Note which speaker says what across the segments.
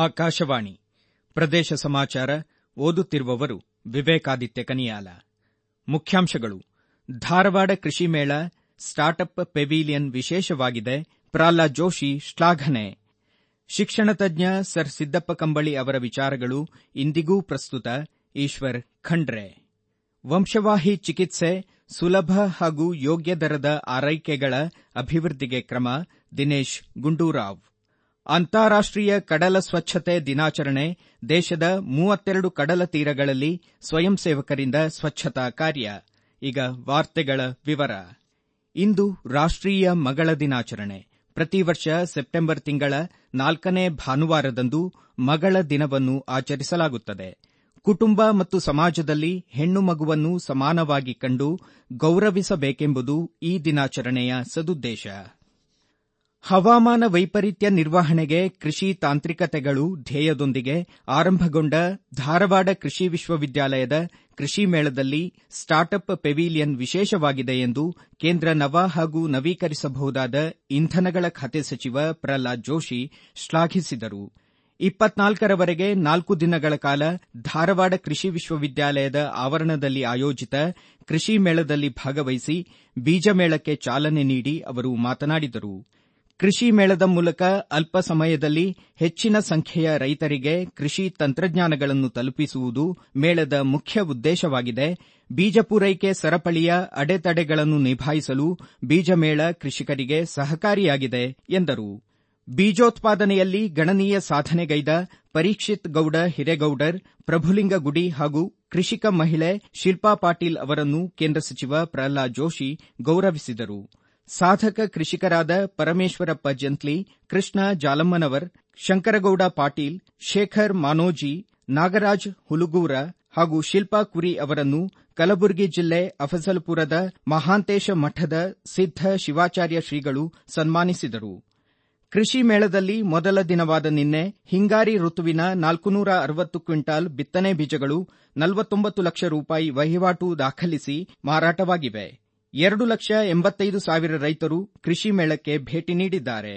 Speaker 1: ಆಕಾಶವಾಣಿ ಪ್ರದೇಶ ಸಮಾಚಾರ ಓದುತ್ತಿರುವವರು ವಿವೇಕಾದಿತ್ಯ ಕನಿಯಾಲ ಮುಖ್ಯಾಂಶಗಳು ಧಾರವಾಡ ಕೃಷಿ ಮೇಳ ಸ್ಟಾರ್ಟ್ಅಪ್ ಪೆವಿಲಿಯನ್ ವಿಶೇಷವಾಗಿದೆ ಪ್ರಹ್ಲಾದ್ ಜೋಶಿ ಶ್ಲಾಘನೆ ಶಿಕ್ಷಣ ತಜ್ಞ ಸರ್ ಸಿದ್ದಪ್ಪ ಕಂಬಳಿ ಅವರ ವಿಚಾರಗಳು ಇಂದಿಗೂ ಪ್ರಸ್ತುತ ಈಶ್ವರ್ ಖಂಡ್ರೆ ವಂಶವಾಹಿ ಚಿಕಿತ್ಸೆ ಸುಲಭ ಹಾಗೂ ಯೋಗ್ಯ ದರದ ಆರೈಕೆಗಳ ಅಭಿವೃದ್ಧಿಗೆ ಕ್ರಮ ದಿನೇಶ್ ಗುಂಡೂರಾವ್ ಅಂತಾರಾಷ್ಟೀಯ ಕಡಲ ಸ್ವಚ್ಛತೆ ದಿನಾಚರಣೆ ದೇಶದ ಮೂವತ್ತೆರಡು ಕಡಲ ತೀರಗಳಲ್ಲಿ ಸ್ವಯಂ ಸೇವಕರಿಂದ ಸ್ವಚ್ಛತಾ ಕಾರ್ಯ ಈಗ ವಾರ್ತೆಗಳ ವಿವರ ಇಂದು ರಾಷ್ಟೀಯ ಮಗಳ ದಿನಾಚರಣೆ ಪ್ರತಿ ವರ್ಷ ಸೆಪ್ಟೆಂಬರ್ ತಿಂಗಳ ನಾಲ್ಕನೇ ಭಾನುವಾರದಂದು ಮಗಳ ದಿನವನ್ನು ಆಚರಿಸಲಾಗುತ್ತದೆ ಕುಟುಂಬ ಮತ್ತು ಸಮಾಜದಲ್ಲಿ ಹೆಣ್ಣು ಮಗುವನ್ನು ಸಮಾನವಾಗಿ ಕಂಡು ಗೌರವಿಸಬೇಕೆಂಬುದು ಈ ದಿನಾಚರಣೆಯ ಸದುದ್ದೇಶ ಹವಾಮಾನ ವೈಪರೀತ್ಯ ನಿರ್ವಹಣೆಗೆ ಕೃಷಿ ತಾಂತ್ರಿಕತೆಗಳು ಧ್ಯೇಯದೊಂದಿಗೆ ಆರಂಭಗೊಂಡ ಧಾರವಾಡ ಕೃಷಿ ವಿಶ್ವವಿದ್ಯಾಲಯದ ಕೃಷಿ ಮೇಳದಲ್ಲಿ ಸ್ಟಾರ್ಟ್ಅಪ್ ಪೆವಿಲಿಯನ್ ವಿಶೇಷವಾಗಿದೆ ಎಂದು ಕೇಂದ್ರ ನವ ಹಾಗೂ ನವೀಕರಿಸಬಹುದಾದ ಇಂಧನಗಳ ಖಾತೆ ಸಚಿವ ಪ್ರಹ್ಲಾದ್ ಜೋಶಿ ಶ್ಲಾಘಿಸಿದರು ಇಪ್ಪತ್ನಾಲ್ಕರವರೆಗೆ ನಾಲ್ಕು ದಿನಗಳ ಕಾಲ ಧಾರವಾಡ ಕೃಷಿ ವಿಶ್ವವಿದ್ಯಾಲಯದ ಆವರಣದಲ್ಲಿ ಆಯೋಜಿತ ಕೃಷಿ ಮೇಳದಲ್ಲಿ ಭಾಗವಹಿಸಿ ಬೀಜ ಮೇಳಕ್ಕೆ ಚಾಲನೆ ನೀಡಿ ಅವರು ಮಾತನಾಡಿದರು ಕೃಷಿ ಮೇಳದ ಮೂಲಕ ಅಲ್ಪ ಸಮಯದಲ್ಲಿ ಹೆಚ್ಚಿನ ಸಂಖ್ಯೆಯ ರೈತರಿಗೆ ಕೃಷಿ ತಂತ್ರಜ್ಞಾನಗಳನ್ನು ತಲುಪಿಸುವುದು ಮೇಳದ ಮುಖ್ಯ ಉದ್ದೇಶವಾಗಿದೆ ಬೀಜ ಪೂರೈಕೆ ಸರಪಳಿಯ ಅಡೆತಡೆಗಳನ್ನು ನಿಭಾಯಿಸಲು ಬೀಜ ಮೇಳ ಕೃಷಿಕರಿಗೆ ಸಹಕಾರಿಯಾಗಿದೆ ಎಂದರು ಬೀಜೋತ್ಪಾದನೆಯಲ್ಲಿ ಗಣನೀಯ ಸಾಧನೆಗೈದ ಪರೀಕ್ಷಿತ್ ಗೌಡ ಹಿರೇಗೌಡರ್ ಪ್ರಭುಲಿಂಗ ಗುಡಿ ಹಾಗೂ ಕೃಷಿಕ ಮಹಿಳೆ ಶಿಲ್ಪಾ ಪಾಟೀಲ್ ಅವರನ್ನು ಕೇಂದ್ರ ಸಚಿವ ಪ್ರಹ್ಲಾದ್ ಜೋಶಿ ಗೌರವಿಸಿದರು ಸಾಧಕ ಕೃಷಿಕರಾದ ಪರಮೇಶ್ವರಪ್ಪ ಜಂತ್ಲಿ ಕೃಷ್ಣ ಜಾಲಮ್ಮನವರ್ ಶಂಕರಗೌಡ ಪಾಟೀಲ್ ಶೇಖರ್ ಮಾನೋಜಿ ನಾಗರಾಜ್ ಹುಲುಗೂರ ಹಾಗೂ ಶಿಲ್ಪಾ ಕುರಿ ಅವರನ್ನು ಕಲಬುರಗಿ ಜಿಲ್ಲೆ ಅಫಜಲಪುರದ ಮಹಾಂತೇಶ ಮಠದ ಸಿದ್ದ ಶಿವಾಚಾರ್ಯ ಶ್ರೀಗಳು ಸನ್ಮಾನಿಸಿದರು ಕೃಷಿ ಮೇಳದಲ್ಲಿ ಮೊದಲ ದಿನವಾದ ನಿನ್ನೆ ಹಿಂಗಾರಿ ಋತುವಿನ ನಾಲ್ಕುನೂರ ಅರವತ್ತು ಕ್ವಿಂಟಾಲ್ ಬಿತ್ತನೆ ಬೀಜಗಳು ನಲವತ್ತೊಂಬತ್ತು ಲಕ್ಷ ರೂಪಾಯಿ ವಹಿವಾಟು ದಾಖಲಿಸಿ ಮಾರಾಟವಾಗಿವೆ ಎರಡು ಲಕ್ಷ ಎಂಬತ್ತೈದು ಸಾವಿರ ರೈತರು ಕೃಷಿ ಮೇಳಕ್ಕೆ ಭೇಟಿ ನೀಡಿದ್ದಾರೆ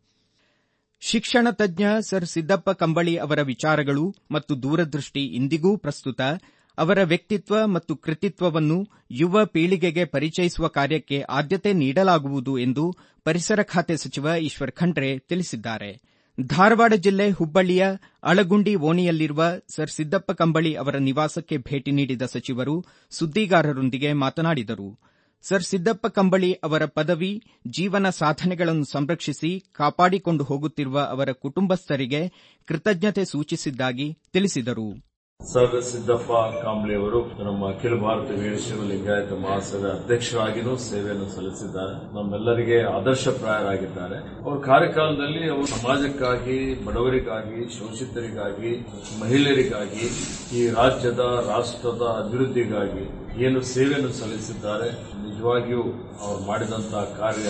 Speaker 1: ಶಿಕ್ಷಣ ತಜ್ಞ ಸರ್ ಸಿದ್ದಪ್ಪ ಕಂಬಳಿ ಅವರ ವಿಚಾರಗಳು ಮತ್ತು ದೂರದೃಷ್ಟಿ ಇಂದಿಗೂ ಪ್ರಸ್ತುತ ಅವರ ವ್ಯಕ್ತಿತ್ವ ಮತ್ತು ಕೃತಿತ್ವವನ್ನು ಯುವ ಪೀಳಿಗೆಗೆ ಪರಿಚಯಿಸುವ ಕಾರ್ಯಕ್ಕೆ ಆದ್ಯತೆ ನೀಡಲಾಗುವುದು ಎಂದು ಪರಿಸರ ಖಾತೆ ಸಚಿವ ಈಶ್ವರ್ ಖಂಡ್ರೆ ತಿಳಿಸಿದ್ದಾರೆ ಧಾರವಾಡ ಜಿಲ್ಲೆ ಹುಬ್ಬಳ್ಳಿಯ ಅಳಗುಂಡಿ ಓಣಿಯಲ್ಲಿರುವ ಸರ್ ಸಿದ್ದಪ್ಪ ಕಂಬಳಿ ಅವರ ನಿವಾಸಕ್ಕೆ ಭೇಟಿ ನೀಡಿದ ಸಚಿವರು ಸುದ್ದಿಗಾರರೊಂದಿಗೆ ಮಾತನಾಡಿದರು ಸರ್ ಸಿದ್ದಪ್ಪ ಕಂಬಳಿ ಅವರ ಪದವಿ ಜೀವನ ಸಾಧನೆಗಳನ್ನು ಸಂರಕ್ಷಿಸಿ ಕಾಪಾಡಿಕೊಂಡು ಹೋಗುತ್ತಿರುವ ಅವರ ಕುಟುಂಬಸ್ಥರಿಗೆ ಕೃತಜ್ಞತೆ ಸೂಚಿಸಿದ್ದಾಗಿ ತಿಳಿಸಿದರು
Speaker 2: ಸರ್ ಸಿದ್ದಪ್ಪ ಕಾಂಬ್ಳಿ ಅವರು ನಮ್ಮ ಅಖಿಲ ಭಾರತ ವೀರಶೈವ ಲಿಂಗಾಯತ ಮಹಾಸಭೆ ಅಧ್ಯಕ್ಷರಾಗಿಯೂ ಸೇವೆಯನ್ನು ಸಲ್ಲಿಸಿದ್ದಾರೆ ನಮ್ಮೆಲ್ಲರಿಗೆ ಆದರ್ಶಪ್ರಾಯರಾಗಿದ್ದಾರೆ ಅವರ ಕಾರ್ಯಕಾಲದಲ್ಲಿ ಅವರು ಸಮಾಜಕ್ಕಾಗಿ ಬಡವರಿಗಾಗಿ ಶೋಷಿತರಿಗಾಗಿ ಮಹಿಳೆಯರಿಗಾಗಿ ಈ ರಾಜ್ಯದ ರಾಷ್ಟ್ರದ ಅಭಿವೃದ್ಧಿಗಾಗಿ ಏನು ಸೇವೆಯನ್ನು ಸಲ್ಲಿಸಿದ್ದಾರೆ ನಿಜವಾಗಿಯೂ ಅವರು ಮಾಡಿದಂತಹ ಕಾರ್ಯ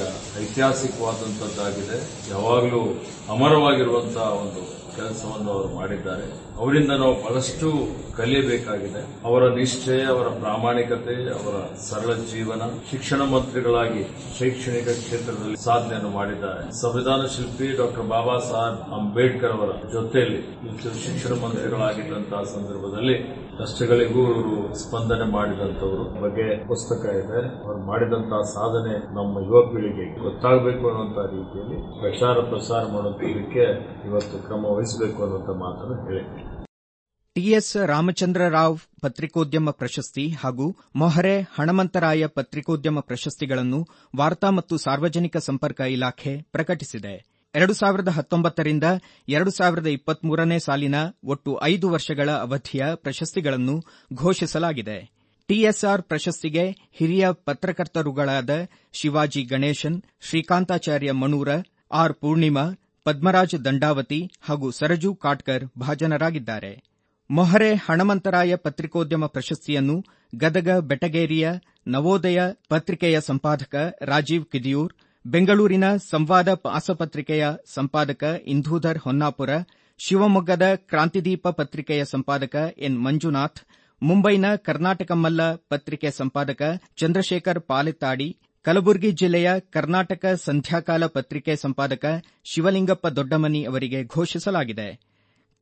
Speaker 2: ಐತಿಹಾಸಿಕವಾದಂತದ್ದಾಗಿದೆ ಯಾವಾಗಲೂ ಅಮರವಾಗಿರುವಂತಹ ಒಂದು ಕೆಲಸವನ್ನು ಅವರು ಮಾಡಿದ್ದಾರೆ ಅವರಿಂದ ನಾವು ಬಹಳಷ್ಟು ಕಲಿಯಬೇಕಾಗಿದೆ ಅವರ ನಿಷ್ಠೆ ಅವರ ಪ್ರಾಮಾಣಿಕತೆ ಅವರ ಸರಳ ಜೀವನ ಶಿಕ್ಷಣ ಮಂತ್ರಿಗಳಾಗಿ ಶೈಕ್ಷಣಿಕ ಕ್ಷೇತ್ರದಲ್ಲಿ ಸಾಧನೆಯನ್ನು ಮಾಡಿದ್ದಾರೆ ಸಂವಿಧಾನ ಶಿಲ್ಪಿ ಡಾಕ್ಟರ್ ಬಾಬಾ ಸಾಹೇಬ್ ಅಂಬೇಡ್ಕರ್ ಅವರ ಜೊತೆಯಲ್ಲಿ ಶಿಕ್ಷಣ ಮಂತ್ರಿಗಳಾಗಿದ್ದಂತಹ ಸಂದರ್ಭದಲ್ಲಿ ಕಷ್ಟಗಳಿಗೂ ಇವರು ಸ್ಪಂದನೆ ಮಾಡಿದಂತವರು ಬಗ್ಗೆ ಪುಸ್ತಕ ಇದೆ ಅವರು ಮಾಡಿದಂತಹ ಸಾಧನೆ ನಮ್ಮ ಯುವ ಪೀಳಿಗೆಗೆ ಗೊತ್ತಾಗಬೇಕು ಅನ್ನುವಂತಹ ರೀತಿಯಲ್ಲಿ ಪ್ರಚಾರ ಪ್ರಸಾರ ಮಾಡುವಂತದಕ್ಕೆ ಇವತ್ತು ಕ್ರಮ ವಹಿಸಬೇಕು ಅನ್ನುವಂಥ ಮಾತನ್ನು ಹೇಳಿದೆ
Speaker 1: ಟಿಎಸ್ ರಾಮಚಂದ್ರ ರಾವ್ ಪತ್ರಿಕೋದ್ಯಮ ಪ್ರಶಸ್ತಿ ಹಾಗೂ ಮೊಹರೆ ಹಣಮಂತರಾಯ ಪತ್ರಿಕೋದ್ಯಮ ಪ್ರಶಸ್ತಿಗಳನ್ನು ವಾರ್ತಾ ಮತ್ತು ಸಾರ್ವಜನಿಕ ಸಂಪರ್ಕ ಇಲಾಖೆ ಪ್ರಕಟಿಸಿದೆ ಎರಡು ಸಾವಿರದ ಹತ್ತೊಂಬತ್ತರಿಂದ ಎರಡು ಸಾವಿರದ ಇಪ್ಪತ್ಮೂರನೇ ಸಾಲಿನ ಒಟ್ಟು ಐದು ವರ್ಷಗಳ ಅವಧಿಯ ಪ್ರಶಸ್ತಿಗಳನ್ನು ಘೋಷಿಸಲಾಗಿದೆ ಟಿಎಸ್ಆರ್ ಪ್ರಶಸ್ತಿಗೆ ಹಿರಿಯ ಪತ್ರಕರ್ತರುಗಳಾದ ಶಿವಾಜಿ ಗಣೇಶನ್ ಶ್ರೀಕಾಂತಾಚಾರ್ಯ ಮಣೂರ ಆರ್ ಪೂರ್ಣಿಮಾ ಪದ್ಮರಾಜ್ ದಂಡಾವತಿ ಹಾಗೂ ಸರಜು ಕಾಟ್ಕರ್ ಭಾಜನರಾಗಿದ್ದಾರೆ ಮೊಹರೆ ಹಣಮಂತರಾಯ ಪತ್ರಿಕೋದ್ಯಮ ಪ್ರಶಸ್ತಿಯನ್ನು ಗದಗ ಬೆಟಗೇರಿಯ ನವೋದಯ ಪತ್ರಿಕೆಯ ಸಂಪಾದಕ ರಾಜೀವ್ ಕಿದಿಯೂರ್ ಬೆಂಗಳೂರಿನ ಸಂವಾದ ಮಾಸಪತ್ರಿಕೆಯ ಸಂಪಾದಕ ಇಂದೂಧರ್ ಹೊನ್ನಾಪುರ ಶಿವಮೊಗ್ಗದ ಕ್ರಾಂತಿದೀಪ ಪತ್ರಿಕೆಯ ಸಂಪಾದಕ ಎನ್ ಮಂಜುನಾಥ್ ಮುಂಬೈನ ಕರ್ನಾಟಕ ಮಲ್ಲ ಪತ್ರಿಕೆ ಸಂಪಾದಕ ಚಂದ್ರಶೇಖರ್ ಪಾಲೆತ್ತಾಡಿ ಕಲಬುರಗಿ ಜಿಲ್ಲೆಯ ಕರ್ನಾಟಕ ಸಂಧ್ಯಾಕಾಲ ಪತ್ರಿಕೆ ಸಂಪಾದಕ ಶಿವಲಿಂಗಪ್ಪ ದೊಡ್ಡಮನಿ ಅವರಿಗೆ ಘೋಷಿಸಲಾಗಿದೆ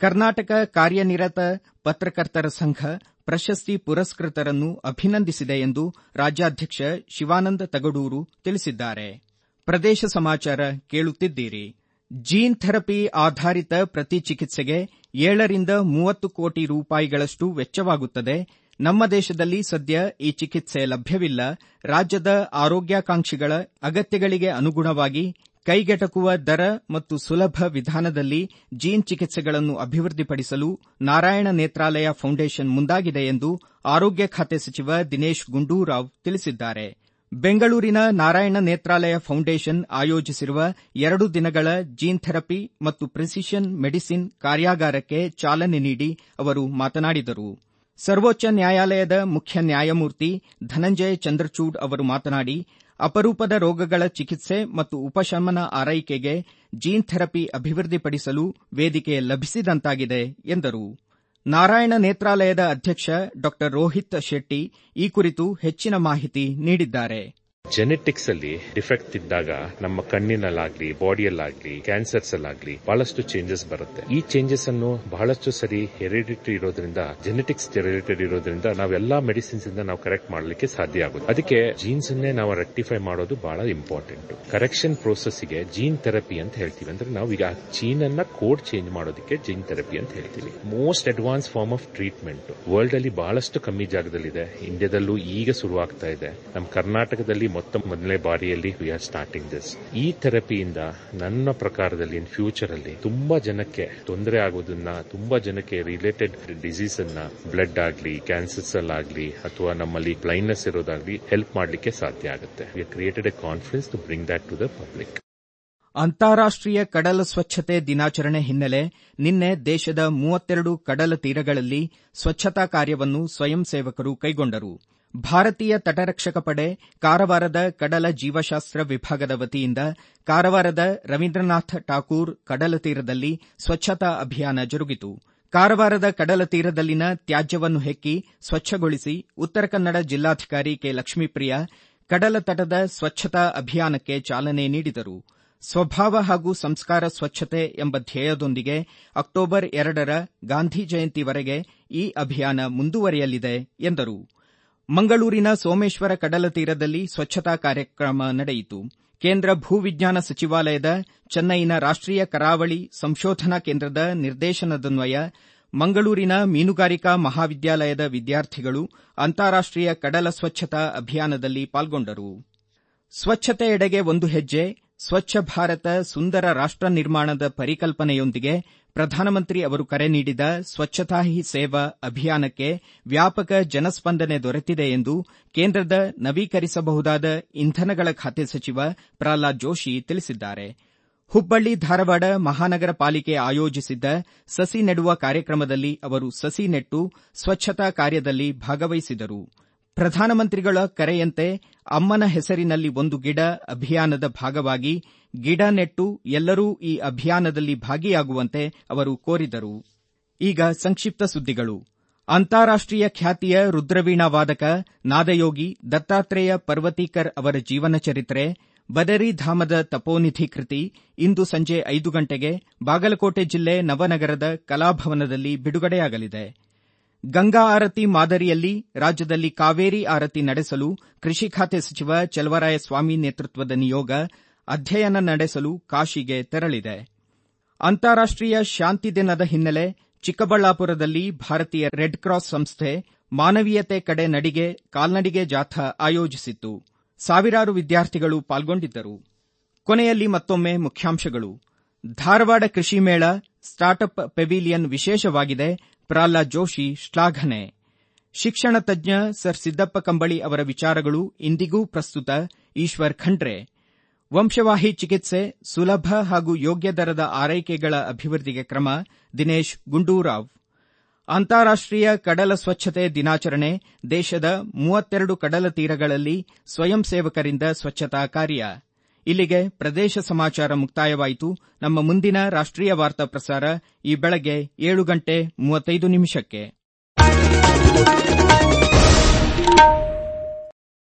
Speaker 1: ಕರ್ನಾಟಕ ಕಾರ್ಯನಿರತ ಪತ್ರಕರ್ತರ ಸಂಘ ಪ್ರಶಸ್ತಿ ಪುರಸ್ಕೃತರನ್ನು ಅಭಿನಂದಿಸಿದೆ ಎಂದು ರಾಜ್ಯಾಧ್ಯಕ್ಷ ಶಿವಾನಂದ ತಗಡೂರು ತಿಳಿಸಿದ್ದಾರೆ ಪ್ರದೇಶ ಸಮಾಚಾರ ಕೇಳುತ್ತಿದ್ದೀರಿ ಜೀನ್ ಥೆರಪಿ ಆಧಾರಿತ ಪ್ರತಿ ಚಿಕಿತ್ಸೆಗೆ ಏಳರಿಂದ ಮೂವತ್ತು ಕೋಟಿ ರೂಪಾಯಿಗಳಷ್ಟು ವೆಚ್ಚವಾಗುತ್ತದೆ ನಮ್ಮ ದೇಶದಲ್ಲಿ ಸದ್ಯ ಈ ಚಿಕಿತ್ಸೆ ಲಭ್ಯವಿಲ್ಲ ರಾಜ್ಯದ ಆರೋಗ್ಯಾಕಾಂಕ್ಷಿಗಳ ಅಗತ್ಯಗಳಿಗೆ ಅನುಗುಣವಾಗಿ ಕೈಗೆಟಕುವ ದರ ಮತ್ತು ಸುಲಭ ವಿಧಾನದಲ್ಲಿ ಜೀನ್ ಚಿಕಿತ್ಸೆಗಳನ್ನು ಅಭಿವೃದ್ಧಿಪಡಿಸಲು ನಾರಾಯಣ ನೇತ್ರಾಲಯ ಫೌಂಡೇಶನ್ ಮುಂದಾಗಿದೆ ಎಂದು ಆರೋಗ್ಯ ಖಾತೆ ಸಚಿವ ದಿನೇಶ್ ಗುಂಡೂರಾವ್ ತಿಳಿಸಿದ್ದಾರೆ ಬೆಂಗಳೂರಿನ ನಾರಾಯಣ ನೇತ್ರಾಲಯ ಫೌಂಡೇಶನ್ ಆಯೋಜಿಸಿರುವ ಎರಡು ದಿನಗಳ ಜೀನ್ ಥೆರಪಿ ಮತ್ತು ಪ್ರಿಸಿಷನ್ ಮೆಡಿಸಿನ್ ಕಾರ್ಯಾಗಾರಕ್ಕೆ ಚಾಲನೆ ನೀಡಿ ಅವರು ಮಾತನಾಡಿದರು ಸರ್ವೋಚ್ಚ ನ್ಯಾಯಾಲಯದ ಮುಖ್ಯ ನ್ಯಾಯಮೂರ್ತಿ ಧನಂಜಯ ಚಂದ್ರಚೂಡ್ ಅವರು ಮಾತನಾಡಿ ಅಪರೂಪದ ರೋಗಗಳ ಚಿಕಿತ್ಸೆ ಮತ್ತು ಉಪಶಮನ ಆರೈಕೆಗೆ ಜೀನ್ ಥೆರಪಿ ಅಭಿವೃದ್ಧಿಪಡಿಸಲು ವೇದಿಕೆ ಲಭಿಸಿದಂತಾಗಿದೆ ಎಂದರು ನಾರಾಯಣ ನೇತ್ರಾಲಯದ ಅಧ್ಯಕ್ಷ ಡಾ ರೋಹಿತ್ ಶೆಟ್ಟಿ ಈ ಕುರಿತು ಹೆಚ್ಚಿನ ಮಾಹಿತಿ ನೀಡಿದ್ದಾರೆ
Speaker 3: ಜೆನೆಟಿಕ್ಸ್ ಅಲ್ಲಿ ಡಿಫೆಕ್ಟ್ ಇದ್ದಾಗ ನಮ್ಮ ಕಣ್ಣಿನಲ್ಲಾಗ್ಲಿ ಬಾಡಿಯಲ್ಲಾಗ್ಲಿ ಕ್ಯಾನ್ಸರ್ಸ್ ಅಲ್ಲಾಗ್ಲಿ ಬಹಳಷ್ಟು ಚೇಂಜಸ್ ಬರುತ್ತೆ ಈ ಚೇಂಜಸ್ ಅನ್ನು ಬಹಳಷ್ಟು ಸರಿ ಹೆರಿಡಿಟರಿ ಇರೋದ್ರಿಂದ ಜೆನೆಟಿಕ್ಸ್ ರಿಲೇಟೆಡ್ ಇರೋದ್ರಿಂದ ನಾವೆಲ್ಲಾ ಮೆಡಿಸಿನ್ಸ್ ಇಂದ ನಾವು ಕರೆಕ್ಟ್ ಮಾಡಲಿಕ್ಕೆ ಸಾಧ್ಯ ಆಗುತ್ತೆ ಅದಕ್ಕೆ ಜೀನ್ಸ್ ಅನ್ನೇ ನಾವು ರೆಕ್ಟಿಫೈ ಮಾಡೋದು ಬಹಳ ಇಂಪಾರ್ಟೆಂಟ್ ಕರೆಕ್ಷನ್ ಪ್ರೋಸೆಸ್ ಗೆ ಜೀನ್ ಥೆರಪಿ ಅಂತ ಹೇಳ್ತೀವಿ ಅಂದ್ರೆ ನಾವು ಈಗ ಜೀನ್ ಅನ್ನ ಕೋಡ್ ಚೇಂಜ್ ಮಾಡೋದಕ್ಕೆ ಜೀನ್ ಥೆರಪಿ ಅಂತ ಹೇಳ್ತೀವಿ most advance form of treatment world ಅಲ್ಲಿ ಬಹಳಷ್ಟು ಕಮ್ಮಿ ಜಾಗದಲ್ಲಿದೆ ಇಂಡಿಯಾದಲ್ಲೂ ಈಗ ಶುರುವಾಗ್ತಾ ಇದೆ ನಮ್ಮ ಕರ್ನಾಟಕದಲ್ಲಿ ಮೊತ್ತ ಮೊದಲನೇ ಬಾರಿಯಲ್ಲಿ ವಿ ಆರ್ ಸ್ಟಾರ್ಟಿಂಗ್ ದಿಸ್ ಈ ಥೆರಪಿಯಿಂದ ನನ್ನ ಪ್ರಕಾರದಲ್ಲಿ ಇನ್ ಫ್ಯೂಚರ್ ಅಲ್ಲಿ ತುಂಬಾ ಜನಕ್ಕೆ ತೊಂದರೆ ಆಗೋದನ್ನ ತುಂಬಾ ಜನಕ್ಕೆ ರಿಲೇಟೆಡ್ ಡಿಸೀಸ್ ಅನ್ನ ಬ್ಲಡ್ ಆಗ್ಲಿ ಕ್ಯಾನ್ಸರ್ಸ್ ಅಲ್ಲಾಗ್ಲಿ ಅಥವಾ ನಮ್ಮಲ್ಲಿ ಬ್ಲೈಂಡ್ನೆಸ್ ಇರೋದಾಗ್ಲಿ ಹೆಲ್ಪ್ ಮಾಡಲಿಕ್ಕೆ ಸಾಧ್ಯ ಆಗುತ್ತೆ we created a confidence to bring that to the public
Speaker 1: ಅಂತಾರಾಷ್ಟೀಯ ಕಡಲ ಸ್ವಚ್ಛತೆ ದಿನಾಚರಣೆ ಹಿನ್ನೆಲೆ ನಿನ್ನೆ ದೇಶದ ಮೂವತ್ತೆರಡು ಕಡಲ ತೀರಗಳಲ್ಲಿ ಸ್ವಚ್ಛತಾ ಕಾರ್ಯವನ್ನು ಸ್ವಯಂ ಸೇವಕರು ಕೈಗೊಂಡರು ಭಾರತೀಯ ತಟರಕ್ಷಕ ಪಡೆ ಕಾರವಾರದ ಕಡಲ ಜೀವಶಾಸ್ತ್ರ ವಿಭಾಗದ ವತಿಯಿಂದ ಕಾರವಾರದ ರವೀಂದ್ರನಾಥ ಠಾಕೂರ್ ಕಡಲ ತೀರದಲ್ಲಿ ಸ್ವಚ್ಛತಾ ಅಭಿಯಾನ ಜರುಗಿತು ಕಾರವಾರದ ಕಡಲ ತೀರದಲ್ಲಿನ ತ್ಯಾಜ್ಯವನ್ನು ಹೆಕ್ಕಿ ಸ್ವಚ್ಛಗೊಳಿಸಿ ಉತ್ತರ ಕನ್ನಡ ಜಿಲ್ಲಾಧಿಕಾರಿ ಕೆ ಲಕ್ಷ್ಮೀಪ್ರಿಯ ಕಡಲ ತಟದ ಸ್ವಚ್ಛತಾ ಅಭಿಯಾನಕ್ಕೆ ಚಾಲನೆ ನೀಡಿದರು ಸ್ವಭಾವ ಹಾಗೂ ಸಂಸ್ಕಾರ ಸ್ವಚ್ಛತೆ ಎಂಬ ಧ್ಯೇಯದೊಂದಿಗೆ ಅಕ್ಟೋಬರ್ ಎರಡರ ಗಾಂಧಿ ಜಯಂತಿವರೆಗೆ ಈ ಅಭಿಯಾನ ಮುಂದುವರಿಯಲಿದೆ ಎಂದರು ಮಂಗಳೂರಿನ ಸೋಮೇಶ್ವರ ಕಡಲ ತೀರದಲ್ಲಿ ಸ್ವಚ್ಛತಾ ಕಾರ್ಯಕ್ರಮ ನಡೆಯಿತು ಕೇಂದ್ರ ಭೂವಿಜ್ಞಾನ ಸಚಿವಾಲಯದ ಚೆನ್ನೈನ ರಾಷ್ಟೀಯ ಕರಾವಳಿ ಸಂಶೋಧನಾ ಕೇಂದ್ರದ ನಿರ್ದೇಶನದನ್ವಯ ಮಂಗಳೂರಿನ ಮೀನುಗಾರಿಕಾ ಮಹಾವಿದ್ಯಾಲಯದ ವಿದ್ಯಾರ್ಥಿಗಳು ಅಂತಾರಾಷ್ಟೀಯ ಕಡಲ ಸ್ವಚ್ಛತಾ ಅಭಿಯಾನದಲ್ಲಿ ಪಾಲ್ಗೊಂಡರು ಸ್ವಚ್ಛತೆಯೆಡೆಗೆ ಒಂದು ಹೆಜ್ಜೆ ಸ್ವಚ್ಛ ಭಾರತ ಸುಂದರ ರಾಷ್ಟ ನಿರ್ಮಾಣದ ಪರಿಕಲ್ಪನೆಯೊಂದಿಗೆ ಪ್ರಧಾನಮಂತ್ರಿ ಅವರು ಕರೆ ನೀಡಿದ ಸ್ವಚ್ಛತಾ ಹಿ ಸೇವಾ ಅಭಿಯಾನಕ್ಕೆ ವ್ಯಾಪಕ ಜನಸ್ಪಂದನೆ ದೊರೆತಿದೆ ಎಂದು ಕೇಂದ್ರದ ನವೀಕರಿಸಬಹುದಾದ ಇಂಧನಗಳ ಖಾತೆ ಸಚಿವ ಪ್ರಹ್ಲಾದ್ ಜೋಶಿ ತಿಳಿಸಿದ್ದಾರೆ ಹುಬ್ಬಳ್ಳಿ ಧಾರವಾಡ ಮಹಾನಗರ ಪಾಲಿಕೆ ಆಯೋಜಿಸಿದ್ದ ಸಸಿ ನೆಡುವ ಕಾರ್ಯಕ್ರಮದಲ್ಲಿ ಅವರು ಸಸಿ ನೆಟ್ಟು ಸ್ವಚ್ಛತಾ ಕಾರ್ಯದಲ್ಲಿ ಭಾಗವಹಿಸಿದರು ಪ್ರಧಾನಮಂತ್ರಿಗಳ ಕರೆಯಂತೆ ಅಮ್ಮನ ಹೆಸರಿನಲ್ಲಿ ಒಂದು ಗಿಡ ಅಭಿಯಾನದ ಭಾಗವಾಗಿ ಗಿಡ ನೆಟ್ಟು ಎಲ್ಲರೂ ಈ ಅಭಿಯಾನದಲ್ಲಿ ಭಾಗಿಯಾಗುವಂತೆ ಅವರು ಕೋರಿದರು ಈಗ ಸಂಕ್ಷಿಪ್ತ ಸುದ್ದಿಗಳು ಅಂತಾರಾಷ್ಟೀಯ ಖ್ಯಾತಿಯ ರುದ್ರವೀಣಾ ವಾದಕ ನಾದಯೋಗಿ ದತ್ತಾತ್ರೇಯ ಪರ್ವತೀಕರ್ ಅವರ ಜೀವನ ಚರಿತ್ರೆ ಬದರಿ ಧಾಮದ ತಪೋನಿಧಿ ಕೃತಿ ಇಂದು ಸಂಜೆ ಐದು ಗಂಟೆಗೆ ಬಾಗಲಕೋಟೆ ಜಿಲ್ಲೆ ನವನಗರದ ಕಲಾಭವನದಲ್ಲಿ ಬಿಡುಗಡೆಯಾಗಲಿದೆ ಗಂಗಾ ಆರತಿ ಮಾದರಿಯಲ್ಲಿ ರಾಜ್ಯದಲ್ಲಿ ಕಾವೇರಿ ಆರತಿ ನಡೆಸಲು ಕೃಷಿ ಖಾತೆ ಸಚಿವ ಚಲವರಾಯಸ್ವಾಮಿ ನೇತೃತ್ವದ ನಿಯೋಗ ಅಧ್ಯಯನ ನಡೆಸಲು ಕಾಶಿಗೆ ತೆರಳಿದೆ ಅಂತಾರಾಷ್ಟೀಯ ಶಾಂತಿ ದಿನದ ಹಿನ್ನೆಲೆ ಚಿಕ್ಕಬಳ್ಳಾಪುರದಲ್ಲಿ ಭಾರತೀಯ ರೆಡ್ ಕ್ರಾಸ್ ಸಂಸ್ಥೆ ಮಾನವೀಯತೆ ಕಡೆ ನಡಿಗೆ ಕಾಲ್ನಡಿಗೆ ಜಾಥಾ ಆಯೋಜಿಸಿತ್ತು ಸಾವಿರಾರು ವಿದ್ಯಾರ್ಥಿಗಳು ಪಾಲ್ಗೊಂಡಿದ್ದರು ಕೊನೆಯಲ್ಲಿ ಮತ್ತೊಮ್ಮೆ ಮುಖ್ಯಾಂಶಗಳು ಧಾರವಾಡ ಕೃಷಿ ಮೇಳ ಸ್ಟಾರ್ಟ್ಅಪ್ ಪೆವಿಲಿಯನ್ ವಿಶೇಷವಾಗಿದೆ ಪ್ರಹ್ಲಾದ್ ಜೋಶಿ ಶ್ಲಾಘನೆ ಶಿಕ್ಷಣ ತಜ್ಞ ಸರ್ ಸಿದ್ದಪ್ಪ ಕಂಬಳಿ ಅವರ ವಿಚಾರಗಳು ಇಂದಿಗೂ ಪ್ರಸ್ತುತ ಈಶ್ವರ್ ಖಂಡ್ರೆ ವಂಶವಾಹಿ ಚಿಕಿತ್ಸೆ ಸುಲಭ ಹಾಗೂ ಯೋಗ್ಯ ದರದ ಆರೈಕೆಗಳ ಅಭಿವೃದ್ಧಿಗೆ ಕ್ರಮ ದಿನೇಶ್ ಗುಂಡೂರಾವ್ ಅಂತಾರಾಷ್ಟೀಯ ಕಡಲ ಸ್ವಚ್ಛತೆ ದಿನಾಚರಣೆ ದೇಶದ ಮೂವತ್ತೆರಡು ಕಡಲ ತೀರಗಳಲ್ಲಿ ಸ್ವಯಂ ಸೇವಕರಿಂದ ಸ್ವಚ್ಛತಾ ಕಾರ್ಯ ಇಲ್ಲಿಗೆ ಪ್ರದೇಶ ಸಮಾಚಾರ ಮುಕ್ತಾಯವಾಯಿತು ನಮ್ಮ ಮುಂದಿನ ರಾಷ್ಟ್ರೀಯ ವಾರ್ತಾ ಪ್ರಸಾರ ಈ ಬೆಳಗ್ಗೆ ಏಳು ಗಂಟೆ ಮೂವತ್ತೈದು ನಿಮಿಷಕ್ಕೆ